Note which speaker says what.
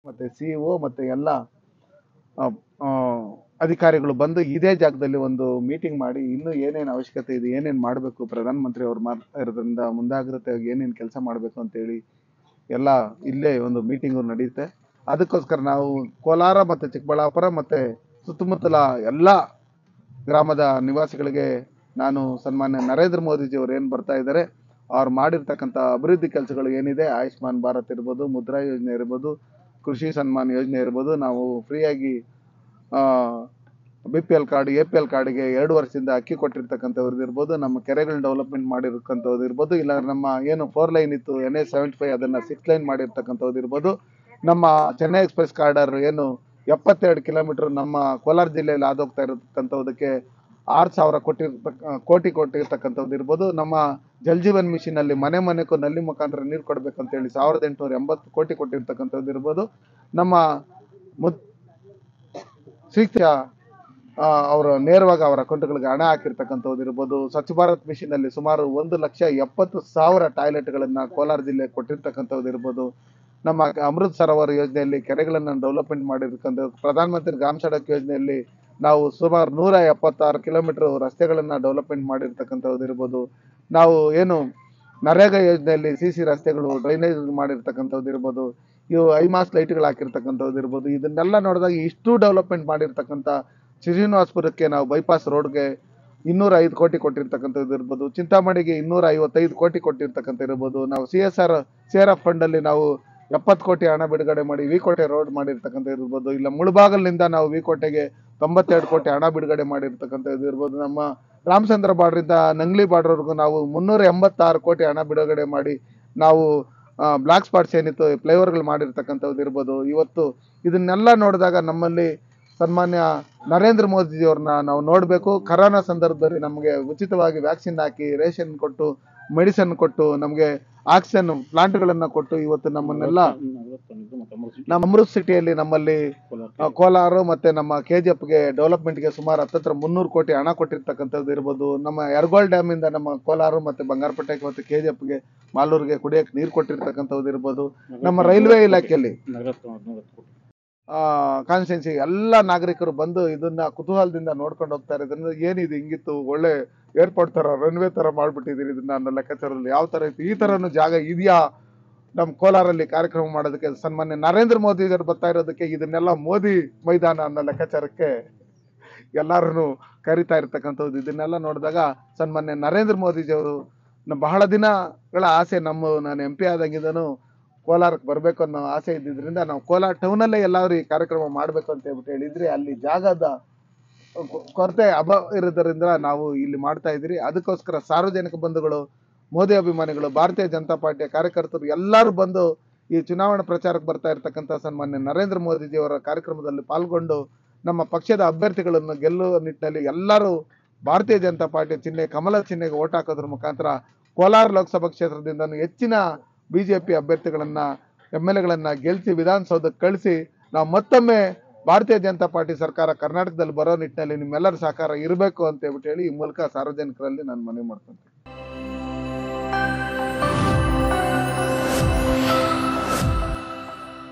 Speaker 1: ಮತ್ತು C O ಮತ್ತು ಎಲ್ಲ ಆ, ಆ, ಅಧಿಕಾರಿಗಳು ಬಂದು ಇದೇ ಜಾಗದಲ್ಲಿ ಒಂದು ಮೀಟಿಂಗ್ ಮಾಡಿ ಇನ್ನೂ ಏನೇನು ಅವಶ್ಯಕತೆ ಇದೆ ಏನೇನು ಮಾಡಬೇಕು ಪ್ರಧಾನಮಂತ್ರಿ ಅವ್ರು ಮಾತಾಡೋದ್ರಿಂದ ಮುಂದಾಗ್ರತೆಯಾಗಿ ಏನೇನು ಕೆಲಸ ಮಾಡಬೇಕು ಅಂತೇಳಿ ಎಲ್ಲ ಇಲ್ಲೇ ಒಂದು ಮೀಟಿಂಗು ನಡೆಯುತ್ತೆ ಅದಕ್ಕೋಸ್ಕರ ನಾವು ಕೋಲಾರ ಮತ್ತು ಚಿಕ್ಕಬಳ್ಳಾಪುರ ಮತ್ತು ಸುತ್ತಮುತ್ತಲ ಎಲ್ಲ ಗ್ರಾಮದ ನಿವಾಸಿಗಳಿಗೆ ನಾನು ಸನ್ಮಾನ್ಯ ನರೇಂದ್ರ ಮೋದಿಜಿ ಅವ್ರು ಏನು ಬರ್ತಾ ಇದ್ದಾರೆ ಅವ್ರು ಮಾಡಿರ್ತಕ್ಕಂಥ ಅಭಿವೃದ್ಧಿ ಕೆಲಸಗಳು ಏನಿದೆ ಆಯುಷ್ಮಾನ್ ಭಾರತ್ ಇರ್ಬೋದು ಮುದ್ರಾ ಯೋಜನೆ ಇರ್ಬೋದು ಕೃಷಿ ಸನ್ಮಾನ್ ಯೋಜನೆ ಇರ್ಬೋದು ನಾವು ಫ್ರೀಯಾಗಿ B P L card A P L ಕಾರ್ಡ್ಗೆ ಎರಡು ವರ್ಷದಿಂದ ಅಕ್ಕಿ ಕೊಟ್ಟಿರ್ತಕ್ಕಂಥವ್ರದ್ದು ಇರ್ಬೋದು ನಮ್ಮ ಕೆರೆಗಳನ್ನ ಡೆವಲಪ್ಮೆಂಟ್ ಮಾಡಿರ್ತಕ್ಕಂಥದ್ದು ಇರ್ಬೋದು ಇಲ್ಲ ನಮ್ಮ ಏನು ಫೋರ್ ಲೈನ್ ಇತ್ತು ಎನ್ ಎಸ್ ಸೆವೆಂಟಿ ಫೈವ್ ಅದನ್ನು ಸಿಕ್ಸ್ ಲೈನ್ ಮಾಡಿರ್ತಕ್ಕಂಥದ್ದು ಇರ್ಬೋದು ನಮ್ಮ ಚೆನ್ನೈ ಎಕ್ಸ್ಪ್ರೆಸ್ ಕಾರ್ಡರ್ ಏನು ಎಪ್ಪತ್ತೆರಡು ಕಿಲೋಮೀಟರ್ ನಮ್ಮ ಕೋಲಾರ ಜಿಲ್ಲೆಯಲ್ಲಿ ಹಾದೋಗ್ತಾ ಇರತಕ್ಕಂಥದ್ದಕ್ಕೆ ಆರು ಸಾವಿರ ಕೊಟ್ಟಿರ್ತಕ್ಕ ಕೋಟಿ ಕೊಟ್ಟಿರ್ತಕ್ಕಂಥದ್ದು ಇರ್ಬೋದು ನಮ್ಮ ಜಲ್ ಜೀವನ್ ಮಿಷನ್ ಅಲ್ಲಿ ಮನೆ ಮನೆಗೂ ನಲ್ಲಿ ಮುಖಾಂತರ ನೀರು ಕೊಡ್ಬೇಕಂತೇಳಿ ಸಾವಿರದ ಎಂಟುನೂರ ಎಂಬತ್ತು ಕೋಟಿ ಕೊಟ್ಟಿರ್ತಕ್ಕಂಥದ್ದು ಇರ್ಬೋದು ನಮ್ಮ ಮುದ್ ಶಿಕ್ಷ ಅವರು ನೇರವಾಗಿ ಅವರ ಅಕೌಂಟ್ಗಳಿಗೆ ಹಣ ಹಾಕಿರ್ತಕ್ಕಂಥದ್ದು ಇರ್ಬೋದು ಸ್ವಚ್ಛ ಭಾರತ್ ಮಿಷನ್ ಅಲ್ಲಿ ಸುಮಾರು ಒಂದು ಲಕ್ಷ ಎಪ್ಪತ್ತು ಸಾವಿರ ಟಾಯ್ಲೆಟ್ಗಳನ್ನ ಕೋಲಾರ ಜಿಲ್ಲೆ ಕೊಟ್ಟಿರ್ತಕ್ಕಂಥದ್ದು ಇರ್ಬೋದು ನಮ್ಮ ಅಮೃತ್ ಸರೋವರ ಯೋಜನೆಯಲ್ಲಿ ಕೆರೆಗಳನ್ನು ಡೆವಲಪ್ಮೆಂಟ್ ಮಾಡಿರ್ತಕ್ಕಂಥ ಪ್ರಧಾನಮಂತ್ರಿ ಗ್ರಾಮ ಸಡಕ್ ಯೋಜನೆಯಲ್ಲಿ ನಾವು ಸುಮಾರು ನೂರ ಎಪ್ಪತ್ತಾರು ಕಿಲೋಮೀಟರ್ ರಸ್ತೆಗಳನ್ನು ಡೆವಲಪ್ಮೆಂಟ್ ಮಾಡಿರ್ತಕ್ಕಂಥದ್ದು ಇರ್ಬೋದು ನಾವು ಏನು ನರೇಗಾ ಯೋಜನೆಯಲ್ಲಿ ಸಿ ಸಿ ರಸ್ತೆಗಳು ಡ್ರೈನೇಜ್ ಮಾಡಿರ್ತಕ್ಕಂಥದ್ದು ಇರ್ಬೋದು ಇವು ಐಮಾಸ್ ಲೈಟ್ಗಳು ಹಾಕಿರ್ತಕ್ಕಂಥದ್ದು ಇರ್ಬೋದು ಇದನ್ನೆಲ್ಲ ನೋಡಿದಾಗ ಇಷ್ಟು ಡೆವಲಪ್ಮೆಂಟ್ ಮಾಡಿರ್ತಕ್ಕಂಥ ಶ್ರೀನಿವಾಸಪುರಕ್ಕೆ ನಾವು ಬೈಪಾಸ್ ರೋಡ್ಗೆ ಇನ್ನೂರ ಐದು ಕೋಟಿ ಕೊಟ್ಟಿರ್ತಕ್ಕಂಥದ್ದು ಇರ್ಬೋದು ಚಿಂತಾಮಣಿಗೆ ಇನ್ನೂರ ಐವತ್ತೈದು ಕೋಟಿ ಕೊಟ್ಟಿರ್ತಕ್ಕಂಥ ಇರ್ಬೋದು ನಾವು C S R C R F ಫಂಡಲ್ಲಿ ನಾವು ಎಪ್ಪತ್ತು ಕೋಟಿ ಹಣ ಬಿಡುಗಡೆ ಮಾಡಿ ವಿಕೋಟೆ ರೋಡ್ ಮಾಡಿರ್ತಕ್ಕಂಥ ಇರ್ಬೋದು ಇಲ್ಲ ಮುಳಬಾಗಲಿನಿಂದ ನಾವು ವಿಕೋಟೆಗೆ ತೊಂಬತ್ತೆರಡು ಕೋಟಿ ಹಣ ಬಿಡುಗಡೆ ಮಾಡಿರ್ತಕ್ಕಂಥದ್ದು ಇರ್ಬೋದು ನಮ್ಮ ರಾಮಚಂದ್ರ ಬಾರ್ಡ್ರಿಂದ ನಂಗ್ಲಿ ಬಾರ್ಡ್ರ್ವರೆಗೂ ನಾವು ಮುನ್ನೂರ ಎಂಬತ್ತಾರು ಕೋಟಿ ಹಣ ಬಿಡುಗಡೆ ಮಾಡಿ ನಾವು ಬ್ಲಾಕ್ ಸ್ಪಾಟ್ಸ್ ಏನಿತ್ತು ಫ್ಲೈಓವರ್ಗಳು ಮಾಡಿರ್ತಕ್ಕಂಥದ್ದು ಇರ್ಬೋದು ಇವತ್ತು ಇದನ್ನೆಲ್ಲ ನೋಡಿದಾಗ ನಮ್ಮಲ್ಲಿ ಸನ್ಮಾನ್ಯ ನರೇಂದ್ರ ಮೋದಿಜಿಯವ್ರನ್ನ ನಾವು ನೋಡಬೇಕು ಕರೋನಾ ಸಂದರ್ಭದಲ್ಲಿ ನಮಗೆ ಉಚಿತವಾಗಿ ವ್ಯಾಕ್ಸಿನ್ ಹಾಕಿ ರೇಷನ್ ಕೊಟ್ಟು ಮೆಡಿಸನ್ ಕೊಟ್ಟು ನಮಗೆ ಆಕ್ಸಿಜನ್ ಪ್ಲಾಂಟ್ಗಳನ್ನು ಕೊಟ್ಟು ಇವತ್ತು ನಮ್ಮನ್ನೆಲ್ಲ ನಮ್ಮ ಅಮೃತ್ ಸಿಟಿಯಲ್ಲಿ ನಮ್ಮಲ್ಲಿ ಆ, ಕೋಲಾರ ಮತ್ತೆ ನಮ್ಮ ಕೆ ಜಿ ಎಫ್ಗೆ ಡೆವಲಪ್ಮೆಂಟ್ಗೆ ಸುಮಾರು ಹತ್ತತ್ರ ಮುನ್ನೂರು ಕೋಟಿ ಹಣ ಕೊಟ್ಟಿರ್ತಕ್ಕಂಥದ್ದು ಇರ್ಬೋದು ನಮ್ಮ ಯರಗೋಳ್ ಡ್ಯಾಮ್ ಇಂದ ನಮ್ಮ ಕೋಲಾರ ಮತ್ತೆ ಬಂಗಾರಪೇಟೆಗೆ ಮತ್ತೆ ಕೆ ಜಿ ಎಫ್ಗೆ ಮಾಲೂರಿಗೆ ಕುಡಿಯಕ್ಕೆ ನೀರು ಕೊಟ್ಟಿರ್ತಕ್ಕಂಥದ್ದು ಇರ್ಬೋದು ನಮ್ಮ ರೈಲ್ವೆ ಇಲಾಖೆಯಲ್ಲಿ ಕಾನ್ಸ್ಟಿಟ್ಯೂನ್ಸಿ ಎಲ್ಲ ನಾಗರಿಕರು ಬಂದು ಇದನ್ನ ಕುತೂಹಲದಿಂದ ನೋಡ್ಕೊಂಡು ಹೋಗ್ತಾರೆ ಇದನ್ನ ಏನಿದು ಹಿಂಗಿತ್ತು ಒಳ್ಳೆ ಏರ್ಪೋರ್ಟ್ ತರ ರನ್ವೇ ತರ ಮಾಡ್ಬಿಟ್ಟಿದ್ದೀರಿ ಇದನ್ನ ಅನ್ನೋ ಲೆಕ್ಕಾಚಾರದಲ್ಲಿ ಯಾವ ತರ ಇತ್ತು ಈ ತರನು ಜಾಗ ಇದೆಯಾ ನಮ್ಮ ಕೋಲಾರಲ್ಲಿ ಕಾರ್ಯಕ್ರಮ ಮಾಡೋದಕ್ಕೆ ಸನ್ಮಾನ್ಯ ನರೇಂದ್ರ ಮೋದಿ ಅವರು ಬರ್ತಾ ಇರೋದಕ್ಕೆ ಇದನ್ನೆಲ್ಲ ಮೋದಿ ಮೈದಾನ ಅನ್ನೋ ಲೆಕ್ಕಾಚಾರಕ್ಕೆ ಎಲ್ಲರೂ ಕರಿತಾ ಇರ್ತಕ್ಕಂಥದ್ದು ಇದನ್ನೆಲ್ಲ ನೋಡಿದಾಗ ಸನ್ಮಾನ್ಯ ನರೇಂದ್ರ ಮೋದಿಜಿಯವರು ನ- ಬಹಳ ದಿನಗಳ ಆಸೆ ನಮ್ಮ ನಾನು ಎಂ ಪಿ ಆದಂಗಿದ್ದನು ಕೋಲಾರಕ್ಕೆ ಬರಬೇಕು ಅನ್ನೋ ಆಸೆ ಇದ್ದಿದ್ರಿಂದ ನಾವು ಕೋಲಾರ ಟೌನಲ್ಲೇ ಎಲ್ಲಾದ್ರೂ ಈ ಕಾರ್ಯಕ್ರಮ ಮಾಡಬೇಕು ಅಂತ ಹೇಳ್ಬಿಟ್ಟು ಹೇಳಿದ್ರಿ ಅಲ್ಲಿ ಜಾಗದ ಕೊ- ಕೊರತೆ ಅಭಾವ ಇರೋದ್ರಿಂದ ನಾವು ಇಲ್ಲಿ ಮಾಡ್ತಾ ಇದ್ರಿ ಅದಕ್ಕೋಸ್ಕರ ಸಾರ್ವಜನಿಕ ಬಂಧುಗಳು ಮೋದಿ ಅಭಿಮಾನಿಗಳು ಭಾರತೀಯ ಜನತಾ ಪಾರ್ಟಿಯ ಕಾರ್ಯಕರ್ತರು ಎಲ್ಲರೂ ಬಂದು ಈ ಚುನಾವಣಾ ಪ್ರಚಾರಕ್ಕೆ ಬರ್ತಾ ಇರ್ತಕ್ಕಂಥ ಸನ್ಮಾನ್ಯ ನರೇಂದ್ರ ಮೋದಿಜಿಯವರ ಕಾರ್ಯಕ್ರಮದಲ್ಲಿ ಪಾಲ್ಗೊಂಡು ನಮ್ಮ ಪಕ್ಷದ ಅಭ್ಯರ್ಥಿಗಳನ್ನು ಗೆಲ್ಲುವ ನಿಟ್ಟಿನಲ್ಲಿ ಎಲ್ಲರೂ ಭಾರತೀಯ ಜನತಾ ಪಾರ್ಟಿ ಚಿಹ್ನೆ ಕಮಲ ಚಿಹ್ನೆಗೆ ಓಟ್ ಹಾಕೋದ್ರ ಮುಖಾಂತರ ಕೋಲಾರ ಲೋಕಸಭಾ ಕ್ಷೇತ್ರದಿಂದ ಹೆಚ್ಚಿನ ಬಿಜೆಪಿ ಅಭ್ಯರ್ಥಿಗಳನ್ನ ಎಮ್ ಎಲ್ ಎಗಳನ್ನ ಗೆಲ್ಲಿಸಿ ವಿಧಾನಸೌಧಕ್ಕೆ ಕಳಿಸಿ ನಾವು ಮತ್ತೊಮ್ಮೆ ಭಾರತೀಯ ಜನತಾ ಪಾರ್ಟಿ ಸರ್ಕಾರ ಕರ್ನಾಟಕದಲ್ಲಿ ಬರೋ ನಿಟ್ಟಿನಲ್ಲಿ ನಿಮ್ಮೆಲ್ಲರ ಸಹಕಾರ ಇರಬೇಕು ಅಂತ ಹೇಳ್ಬಿಟ್ಟು ಹೇಳಿ ಈ ಮೂಲಕ ಸಾರ್ವಜನಿಕರಲ್ಲಿ ನಾನು ಮನವಿ ಮಾಡ್ಕೊಂತೀನಿ